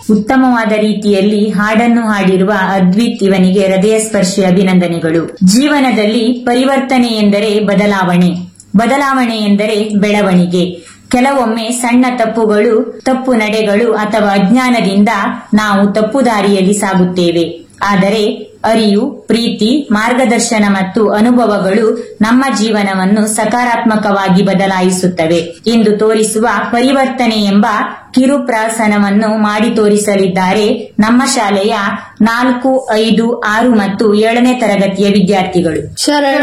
ಉತ್ತಮವಾದ ರೀತಿಯಲ್ಲಿ ಹಾಡನ್ನು ಹಾಡಿರುವ ಅದ್ವಿತ್ ಇವನಿಗೆ ಹೃದಯ ಸ್ಪರ್ಶಿ ಅಭಿನಂದನೆಗಳು ಜೀವನದಲ್ಲಿ ಪರಿವರ್ತನೆ ಎಂದರೆ ಬದಲಾವಣೆ ಬದಲಾವಣೆ ಎಂದರೆ ಬೆಳವಣಿಗೆ ಕೆಲವೊಮ್ಮೆ ಸಣ್ಣ ತಪ್ಪುಗಳು ತಪ್ಪು ನಡೆಗಳು ಅಥವಾ ಅಜ್ಞಾನದಿಂದ ನಾವು ತಪ್ಪು ದಾರಿಯಲ್ಲಿ ಸಾಗುತ್ತೇವೆ ಆದರೆ ಅರಿವು ಪ್ರೀತಿ ಮಾರ್ಗದರ್ಶನ ಮತ್ತು ಅನುಭವಗಳು ನಮ್ಮ ಜೀವನವನ್ನು ಸಕಾರಾತ್ಮಕವಾಗಿ ಬದಲಾಯಿಸುತ್ತವೆ ಎಂದು ತೋರಿಸುವ ಪರಿವರ್ತನೆ ಎಂಬ ಕಿರುಪ್ರಾಸನವನ್ನು ಮಾಡಿ ತೋರಿಸಲಿದ್ದಾರೆ ನಮ್ಮ ಶಾಲೆಯ ನಾಲ್ಕು ಐದು ಆರು ಮತ್ತು ಏಳನೇ ತರಗತಿಯ ವಿದ್ಯಾರ್ಥಿಗಳು ಶರಣ